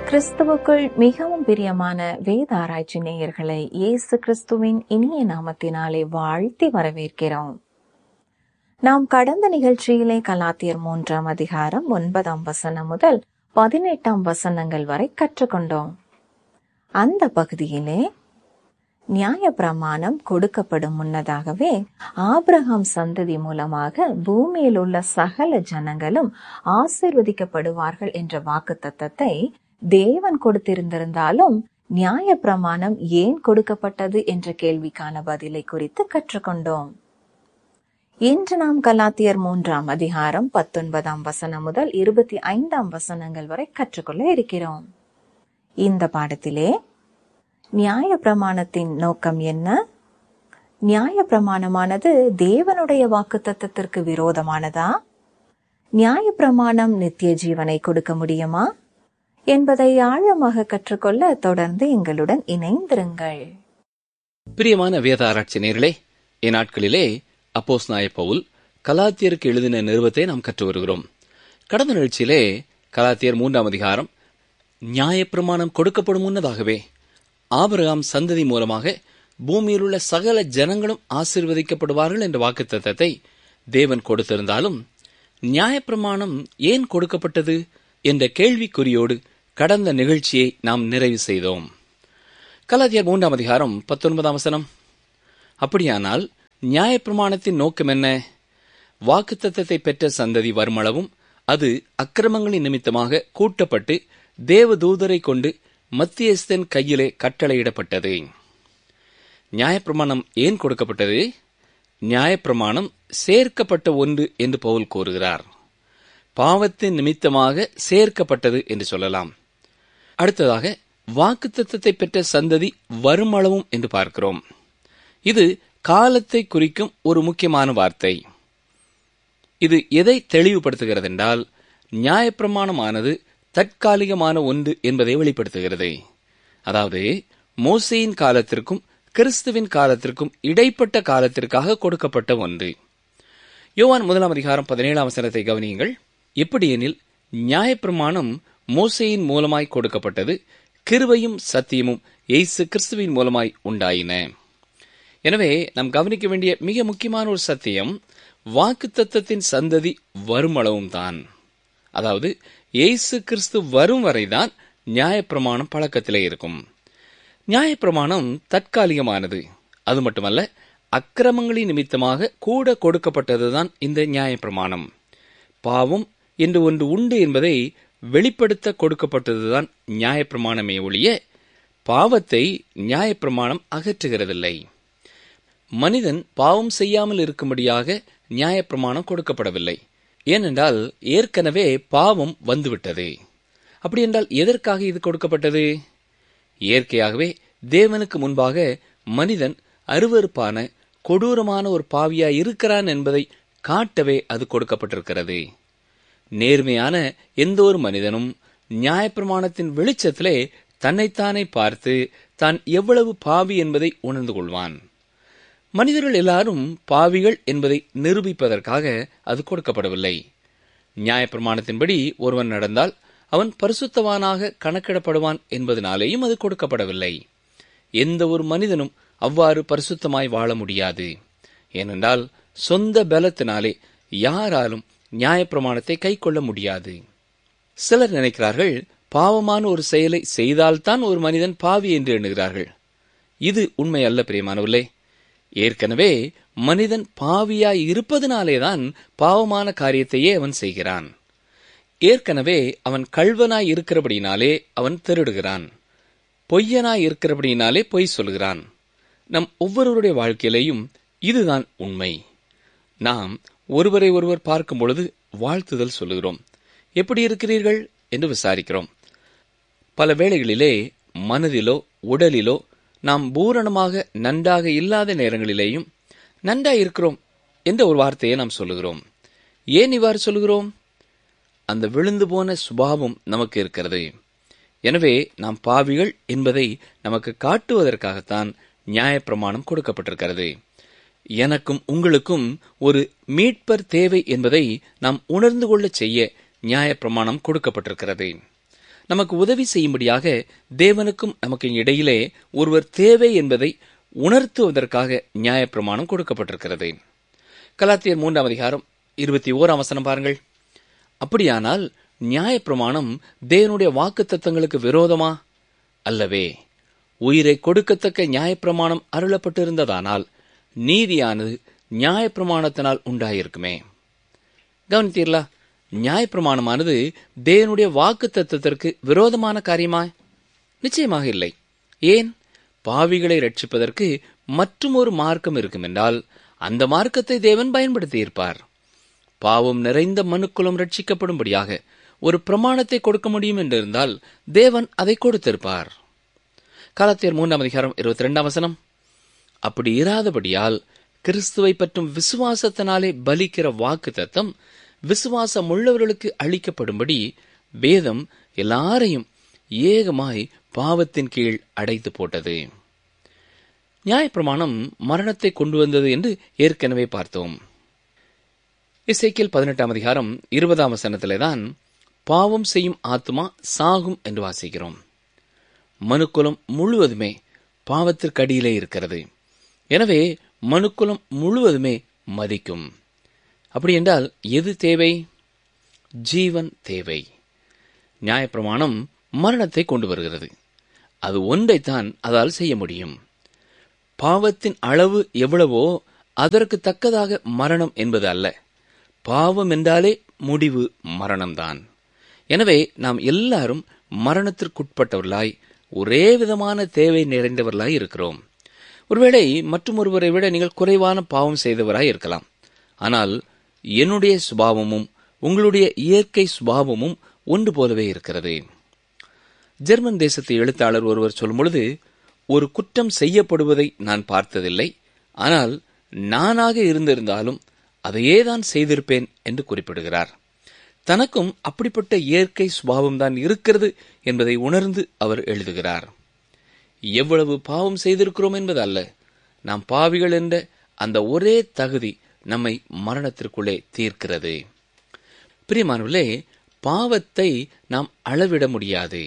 கிறிஸ்துவுக்குள் மிகவும் பிரியமான வேத ஆராய்ச்சி நேயர்களை இயேசு கிறிஸ்துவின் இனிய நாமத்தினாலே வாழ்த்தி வரவேற்கிறோம் நாம் கடந்த நிகழ்ச்சியிலே கலாத்தியர் மூன்றாம் அதிகாரம் ஒன்பதாம் வசனம் முதல் பதினெட்டாம் வசனங்கள் வரை கற்றுக்கொண்டோம் அந்த பகுதியிலே நியாய பிரமாணம் கொடுக்கப்படும் முன்னதாகவே ஆபிரகாம் சந்ததி மூலமாக பூமியில் உள்ள சகல ஜனங்களும் ஆசிர்வதிக்கப்படுவார்கள் என்ற வாக்கு தத்தத்தை தேவன் கொடுத்திருந்திருந்தாலும் நியாய பிரமாணம் ஏன் கொடுக்கப்பட்டது என்ற கேள்விக்கான பதிலை குறித்து கற்றுக்கொண்டோம் இன்று நாம் கலாத்தியர் மூன்றாம் அதிகாரம் பத்தொன்பதாம் வசனம் முதல் இருபத்தி ஐந்தாம் வசனங்கள் வரை கற்றுக்கொள்ள இருக்கிறோம் இந்த பாடத்திலே நியாய பிரமாணத்தின் நோக்கம் என்ன நியாய பிரமாணமானது தேவனுடைய வாக்கு தத்தத்திற்கு விரோதமானதா நியாய பிரமாணம் நித்திய ஜீவனை கொடுக்க முடியுமா என்பதை ஆழமாக கற்றுக்கொள்ள தொடர்ந்து எங்களுடன் இணைந்திருங்கள் பிரியமான வேத ஆராய்ச்சி நேர்களே இந்நாட்களிலே அப்போஸ் நாய பவுல் கலாத்தியருக்கு எழுதின நிறுவத்தை நாம் கற்று வருகிறோம் கடந்த நிகழ்ச்சியிலே கலாத்தியர் மூன்றாம் அதிகாரம் நியாயப்பிரமாணம் கொடுக்கப்படும் முன்னதாகவே ஆபிரகாம் சந்ததி மூலமாக பூமியில் உள்ள சகல ஜனங்களும் ஆசீர்வதிக்கப்படுவார்கள் என்ற வாக்குத்தத்தத்தை தேவன் கொடுத்திருந்தாலும் நியாயப்பிரமாணம் ஏன் கொடுக்கப்பட்டது என்ற கேள்விக்குறியோடு கடந்த நிகழ்ச்சியை நாம் நிறைவு செய்தோம் கலாத்தியர் மூன்றாம் அதிகாரம் பத்தொன்பதாம் வசனம் அப்படியானால் நியாயப்பிரமாணத்தின் நோக்கம் என்ன வாக்குத்தத்தத்தை பெற்ற சந்ததி வருமளவும் அது அக்கிரமங்களின் நிமித்தமாக கூட்டப்பட்டு தேவதூதரை கொண்டு மத்தியஸ்தன் கையிலே கட்டளையிடப்பட்டது நியாயப்பிரமாணம் ஏன் கொடுக்கப்பட்டது நியாயப்பிரமாணம் சேர்க்கப்பட்ட ஒன்று என்று பவுல் கூறுகிறார் பாவத்தின் நிமித்தமாக சேர்க்கப்பட்டது என்று சொல்லலாம் அடுத்ததாக வாக்குத்தத்தத்தை பெற்ற சந்ததி வருமளவும் என்று பார்க்கிறோம் இது காலத்தை குறிக்கும் ஒரு முக்கியமான வார்த்தை இது எதை தெளிவுபடுத்துகிறது என்றால் நியாயப்பிரமாணமானது தற்காலிகமான ஒன்று என்பதை வெளிப்படுத்துகிறது அதாவது மோசையின் காலத்திற்கும் கிறிஸ்துவின் காலத்திற்கும் இடைப்பட்ட காலத்திற்காக கொடுக்கப்பட்ட ஒன்று யோவான் முதலாம் அதிகாரம் பதினேழாம் வசனத்தை கவனியுங்கள் எப்படியெனில் நியாயப்பிரமாணம் மோசையின் மூலமாய் கொடுக்கப்பட்டது கிருபையும் சத்தியமும் எய்சு கிறிஸ்துவின் மூலமாய் உண்டாயின எனவே நாம் கவனிக்க வேண்டிய மிக முக்கியமான ஒரு சத்தியம் வாக்கு தத்தத்தின் சந்ததி வருமளவும் தான் அதாவது இயேசு கிறிஸ்து வரும் வரைதான் நியாயப்பிரமாணம் பழக்கத்திலே இருக்கும் நியாயப்பிரமாணம் தற்காலிகமானது அது மட்டுமல்ல அக்கிரமங்களின் நிமித்தமாக கூட கொடுக்கப்பட்டதுதான் இந்த நியாயப்பிரமாணம் பாவம் என்று ஒன்று உண்டு என்பதை வெளிப்படுத்த கொடுக்கப்பட்டதுதான் நியாயப்பிரமாணமே ஒழிய பாவத்தை நியாயப்பிரமாணம் அகற்றுகிறதில்லை மனிதன் பாவம் செய்யாமல் இருக்கும்படியாக நியாயப்பிரமாணம் கொடுக்கப்படவில்லை ஏனென்றால் ஏற்கனவே பாவம் வந்துவிட்டது அப்படி என்றால் எதற்காக இது கொடுக்கப்பட்டது இயற்கையாகவே தேவனுக்கு முன்பாக மனிதன் அருவறுப்பான கொடூரமான ஒரு பாவியாய் இருக்கிறான் என்பதை காட்டவே அது கொடுக்கப்பட்டிருக்கிறது நேர்மையான எந்த ஒரு மனிதனும் நியாயப்பிரமாணத்தின் வெளிச்சத்திலே தன்னைத்தானே பார்த்து தான் எவ்வளவு பாவி என்பதை உணர்ந்து கொள்வான் மனிதர்கள் எல்லாரும் பாவிகள் என்பதை நிரூபிப்பதற்காக அது கொடுக்கப்படவில்லை நியாயப்பிரமாணத்தின்படி ஒருவன் நடந்தால் அவன் பரிசுத்தவானாக கணக்கிடப்படுவான் என்பதனாலேயும் அது கொடுக்கப்படவில்லை எந்த ஒரு மனிதனும் அவ்வாறு பரிசுத்தமாய் வாழ முடியாது ஏனென்றால் சொந்த பலத்தினாலே யாராலும் நியாயப்பிரமாணத்தை கை கொள்ள முடியாது சிலர் நினைக்கிறார்கள் பாவமான ஒரு செயலை செய்தால்தான் ஒரு மனிதன் பாவி என்று எண்ணுகிறார்கள் இது உண்மை அல்ல பிரியமானவர்களே ஏற்கனவே மனிதன் பாவியாய் இருப்பதனாலேதான் பாவமான காரியத்தையே அவன் செய்கிறான் ஏற்கனவே அவன் கள்வனாய் இருக்கிறபடினாலே அவன் திருடுகிறான் பொய்யனாய் இருக்கிறபடினாலே பொய் சொல்கிறான் நம் ஒவ்வொருவருடைய வாழ்க்கையிலேயும் இதுதான் உண்மை நாம் ஒருவரை ஒருவர் பார்க்கும் பொழுது வாழ்த்துதல் சொல்லுகிறோம் எப்படி இருக்கிறீர்கள் என்று விசாரிக்கிறோம் பல வேளைகளிலே மனதிலோ உடலிலோ நாம் பூரணமாக நன்றாக இல்லாத நேரங்களிலேயும் நன்றா இருக்கிறோம் என்ற ஒரு வார்த்தையை நாம் சொல்லுகிறோம் ஏன் இவ்வாறு சொல்லுகிறோம் அந்த விழுந்து போன சுபாவம் நமக்கு இருக்கிறது எனவே நாம் பாவிகள் என்பதை நமக்கு காட்டுவதற்காகத்தான் நியாயப்பிரமாணம் கொடுக்கப்பட்டிருக்கிறது எனக்கும் உங்களுக்கும் ஒரு மீட்பர் தேவை என்பதை நாம் உணர்ந்து கொள்ள செய்ய நியாயப்பிரமாணம் கொடுக்கப்பட்டிருக்கிறது நமக்கு உதவி செய்யும்படியாக தேவனுக்கும் நமக்கு இடையிலே ஒருவர் தேவை என்பதை உணர்த்துவதற்காக நியாயப்பிரமாணம் கொடுக்கப்பட்டிருக்கிறது கலாத்தியர் மூன்றாம் அதிகாரம் இருபத்தி ஓராம் வசனம் பாருங்கள் அப்படியானால் நியாயப்பிரமாணம் தேவனுடைய வாக்கு தத்தங்களுக்கு விரோதமா அல்லவே உயிரை கொடுக்கத்தக்க நியாயப்பிரமாணம் அருளப்பட்டிருந்ததானால் நீதியானது நியாயப்பிரமாணத்தினால் உண்டாயிருக்குமே கவனித்தீர்களா நியாயப்பிரமாணமானது தேவனுடைய வாக்கு தத்துவத்திற்கு விரோதமான காரியமா நிச்சயமாக இல்லை ஏன் பாவிகளை ரட்சிப்பதற்கு மற்றும் ஒரு மார்க்கம் இருக்கும் என்றால் அந்த மார்க்கத்தை தேவன் பயன்படுத்தியிருப்பார் பாவம் நிறைந்த மனுக்குலம் ரட்சிக்கப்படும்படியாக ஒரு பிரமாணத்தை கொடுக்க முடியும் என்றிருந்தால் தேவன் அதை கொடுத்திருப்பார் காலத்தியர் மூன்றாம் அதிகாரம் இருபத்தி ரெண்டாம் வசனம் அப்படி இராதபடியால் கிறிஸ்துவை பற்றும் விசுவாசத்தினாலே பலிக்கிற வாக்கு தத்தம் விசுவாசம் உள்ளவர்களுக்கு அளிக்கப்படும்படி வேதம் எல்லாரையும் ஏகமாய் பாவத்தின் கீழ் அடைத்து போட்டது நியாயப்பிரமாணம் மரணத்தை கொண்டு வந்தது என்று ஏற்கனவே பார்த்தோம் இசைக்கியல் பதினெட்டாம் அதிகாரம் இருபதாம் வசனத்திலே தான் பாவம் செய்யும் ஆத்மா சாகும் என்று வாசிக்கிறோம் மனுக்குலம் முழுவதுமே பாவத்திற்கு அடியிலே இருக்கிறது எனவே மனுக்குலம் முழுவதுமே மதிக்கும் அப்படி என்றால் எது தேவை ஜீவன் தேவை நியாயப்பிரமாணம் மரணத்தை கொண்டு வருகிறது அது ஒன்றைத்தான் அதால் செய்ய முடியும் பாவத்தின் அளவு எவ்வளவோ அதற்கு தக்கதாக மரணம் என்பது அல்ல பாவம் என்றாலே முடிவு மரணம்தான் எனவே நாம் எல்லாரும் மரணத்திற்குட்பட்டவர்களாய் ஒரே விதமான தேவை நிறைந்தவர்களாய் இருக்கிறோம் ஒருவேளை மற்றும் ஒருவரை விட நீங்கள் குறைவான பாவம் செய்தவராய் இருக்கலாம் ஆனால் என்னுடைய சுபாவமும் உங்களுடைய இயற்கை சுபாவமும் ஒன்று போலவே இருக்கிறது ஜெர்மன் தேசத்து எழுத்தாளர் ஒருவர் சொல்லும் பொழுது ஒரு குற்றம் செய்யப்படுவதை நான் பார்த்ததில்லை ஆனால் நானாக இருந்திருந்தாலும் அதையே தான் செய்திருப்பேன் என்று குறிப்பிடுகிறார் தனக்கும் அப்படிப்பட்ட இயற்கை சுபாவம்தான் இருக்கிறது என்பதை உணர்ந்து அவர் எழுதுகிறார் எவ்வளவு பாவம் செய்திருக்கிறோம் என்பது அல்ல நாம் பாவிகள் என்ற அந்த ஒரே தகுதி நம்மை மரணத்திற்குள்ளே தீர்க்கிறது பிரியமானவர்களே பாவத்தை நாம் அளவிட முடியாது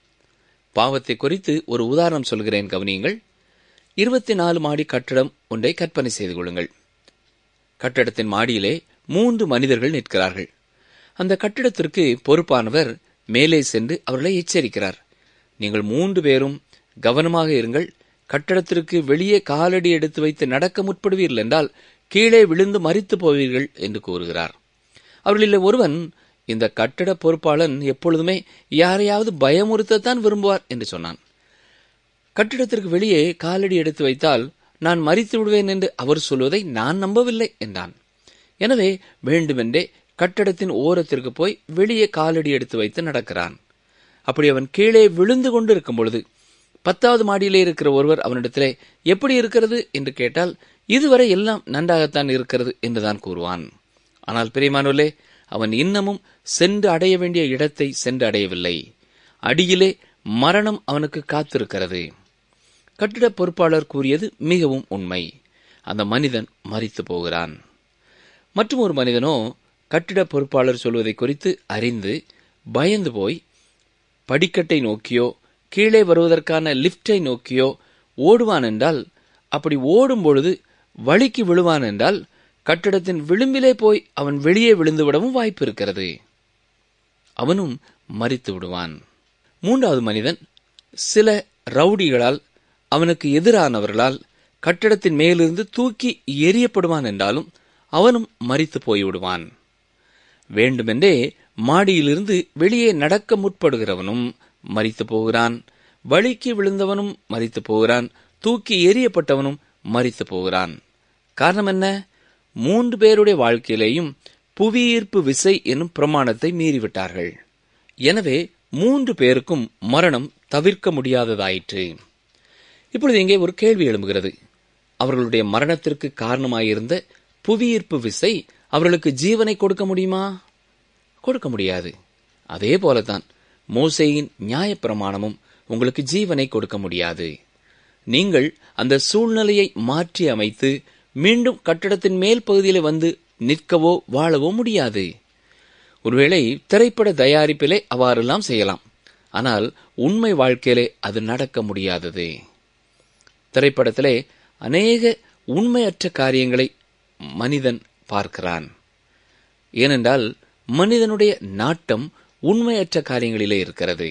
பாவத்தை குறித்து ஒரு உதாரணம் சொல்கிறேன் கவனியுங்கள் இருபத்தி நாலு மாடி கட்டடம் ஒன்றை கற்பனை செய்து கொள்ளுங்கள் கட்டடத்தின் மாடியிலே மூன்று மனிதர்கள் நிற்கிறார்கள் அந்த கட்டிடத்திற்கு பொறுப்பானவர் மேலே சென்று அவர்களை எச்சரிக்கிறார் நீங்கள் மூன்று பேரும் கவனமாக இருங்கள் கட்டடத்திற்கு வெளியே காலடி எடுத்து வைத்து நடக்க முற்படுவீர்கள் என்றால் கீழே விழுந்து மறித்து போவீர்கள் என்று கூறுகிறார் அவர்களில் ஒருவன் இந்த கட்டட பொறுப்பாளன் எப்பொழுதுமே யாரையாவது பயமுறுத்தத்தான் விரும்புவார் என்று சொன்னான் கட்டிடத்திற்கு வெளியே காலடி எடுத்து வைத்தால் நான் மறித்து விடுவேன் என்று அவர் சொல்வதை நான் நம்பவில்லை என்றான் எனவே வேண்டுமென்றே கட்டடத்தின் ஓரத்திற்கு போய் வெளியே காலடி எடுத்து வைத்து நடக்கிறான் அப்படி அவன் கீழே விழுந்து கொண்டு இருக்கும் பொழுது பத்தாவது மாடியிலே இருக்கிற ஒருவர் அவனிடத்திலே எப்படி இருக்கிறது என்று கேட்டால் இதுவரை எல்லாம் நன்றாகத்தான் இருக்கிறது என்றுதான் கூறுவான் ஆனால் பிரியமானவர்களே அவன் இன்னமும் சென்று அடைய வேண்டிய இடத்தை சென்று அடையவில்லை அடியிலே மரணம் அவனுக்கு காத்திருக்கிறது கட்டிட பொறுப்பாளர் கூறியது மிகவும் உண்மை அந்த மனிதன் மறித்து போகிறான் மற்றும் ஒரு மனிதனோ கட்டிட பொறுப்பாளர் சொல்வதை குறித்து அறிந்து பயந்து போய் படிக்கட்டை நோக்கியோ கீழே வருவதற்கான லிப்டை நோக்கியோ ஓடுவான் என்றால் அப்படி ஓடும் பொழுது வழிக்கு விழுவான் என்றால் கட்டிடத்தின் விளிம்பிலே போய் அவன் வெளியே விழுந்து விடவும் வாய்ப்பு இருக்கிறது அவனும் மறித்து விடுவான் மூன்றாவது மனிதன் சில ரவுடிகளால் அவனுக்கு எதிரானவர்களால் கட்டிடத்தின் மேலிருந்து தூக்கி எரியப்படுவான் என்றாலும் அவனும் மறித்து போய்விடுவான் வேண்டுமென்றே மாடியிலிருந்து வெளியே நடக்க முற்படுகிறவனும் மறித்து போகிறான் வழிக்கு விழுந்தவனும் மறித்து போகிறான் தூக்கி எரியப்பட்டவனும் மறித்து போகிறான் காரணம் என்ன மூன்று பேருடைய வாழ்க்கையிலேயும் புவியீர்ப்பு விசை என்னும் பிரமாணத்தை மீறிவிட்டார்கள் எனவே மூன்று பேருக்கும் மரணம் தவிர்க்க முடியாததாயிற்று இப்பொழுது இங்கே ஒரு கேள்வி எழும்புகிறது அவர்களுடைய மரணத்திற்கு காரணமாயிருந்த புவியீர்ப்பு விசை அவர்களுக்கு ஜீவனை கொடுக்க முடியுமா கொடுக்க முடியாது அதே போலதான் மோசையின் நியாயப்பிரமாணமும் உங்களுக்கு ஜீவனை கொடுக்க முடியாது நீங்கள் அந்த சூழ்நிலையை மாற்றி அமைத்து மீண்டும் கட்டடத்தின் மேல் பகுதியில் வந்து நிற்கவோ வாழவோ முடியாது ஒருவேளை திரைப்பட தயாரிப்பிலே அவ்வாறெல்லாம் செய்யலாம் ஆனால் உண்மை வாழ்க்கையிலே அது நடக்க முடியாதது திரைப்படத்திலே அநேக உண்மையற்ற காரியங்களை மனிதன் பார்க்கிறான் ஏனென்றால் மனிதனுடைய நாட்டம் உண்மையற்ற காரியங்களிலே இருக்கிறது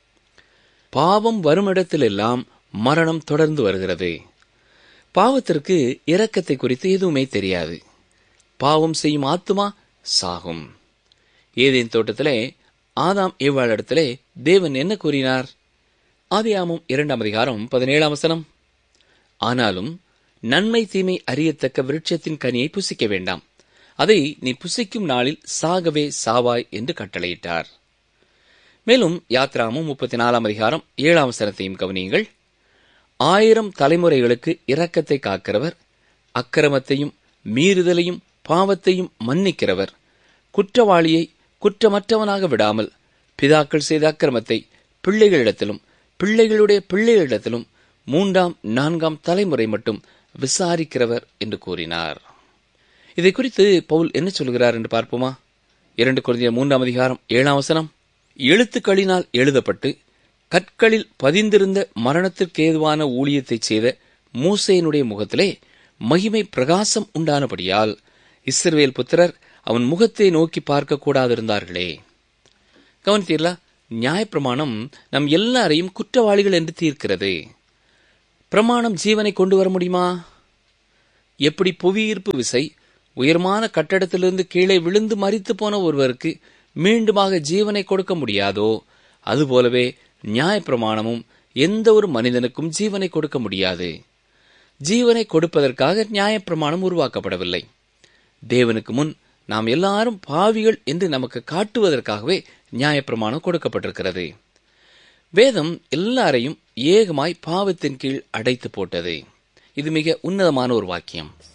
பாவம் வருமிடத்திலெல்லாம் மரணம் தொடர்ந்து வருகிறது பாவத்திற்கு இரக்கத்தை குறித்து எதுவுமே தெரியாது பாவம் செய்யும் ஆத்துமா சாகும் ஏதேன் தோட்டத்திலே ஆதாம் ஏவாளிடத்திலே தேவன் என்ன கூறினார் ஆதியாமும் இரண்டாம் அதிகாரம் பதினேழாம் வசனம் ஆனாலும் நன்மை தீமை அறியத்தக்க விருட்சத்தின் கனியை புசிக்க வேண்டாம் அதை நீ புசிக்கும் நாளில் சாகவே சாவாய் என்று கட்டளையிட்டார் மேலும் யாத்ராமும் முப்பத்தி நாலாம் அதிகாரம் ஏழாம் வசனத்தையும் கவனியுங்கள் ஆயிரம் தலைமுறைகளுக்கு இரக்கத்தை காக்கிறவர் அக்கிரமத்தையும் மீறுதலையும் பாவத்தையும் மன்னிக்கிறவர் குற்றவாளியை குற்றமற்றவனாக விடாமல் பிதாக்கள் செய்த அக்கிரமத்தை பிள்ளைகளிடத்திலும் பிள்ளைகளுடைய பிள்ளைகளிடத்திலும் மூன்றாம் நான்காம் தலைமுறை மட்டும் விசாரிக்கிறவர் என்று கூறினார் இதை குறித்து பவுல் என்ன சொல்கிறார் என்று பார்ப்போமா இரண்டு குழந்தைய மூன்றாம் அதிகாரம் ஏழாம் வசனம் எழுத்துக்களினால் எழுதப்பட்டு கற்களில் பதிந்திருந்த மரணத்திற்கு ஏதுவான ஊழியத்தை செய்த மூசையனுடைய முகத்திலே மகிமை பிரகாசம் உண்டானபடியால் இஸ்ரவேல் புத்திரர் அவன் முகத்தை நோக்கி பார்க்க கூடாதிருந்தார்களே கவனித்தீர்களா நியாயப்பிரமாணம் நம் எல்லாரையும் குற்றவாளிகள் என்று தீர்க்கிறது பிரமாணம் ஜீவனை கொண்டு வர முடியுமா எப்படி புவியீர்ப்பு விசை உயர்மான கட்டடத்திலிருந்து கீழே விழுந்து மறித்து போன ஒருவருக்கு மீண்டுமாக ஜீவனை கொடுக்க முடியாதோ அதுபோலவே நியாயப்பிரமாணமும் எந்த ஒரு மனிதனுக்கும் ஜீவனை கொடுக்க முடியாது ஜீவனை கொடுப்பதற்காக நியாயப்பிரமாணம் உருவாக்கப்படவில்லை தேவனுக்கு முன் நாம் எல்லாரும் பாவிகள் என்று நமக்கு காட்டுவதற்காகவே நியாயப்பிரமாணம் கொடுக்கப்பட்டிருக்கிறது வேதம் எல்லாரையும் ஏகமாய் பாவத்தின் கீழ் அடைத்து போட்டது இது மிக உன்னதமான ஒரு வாக்கியம்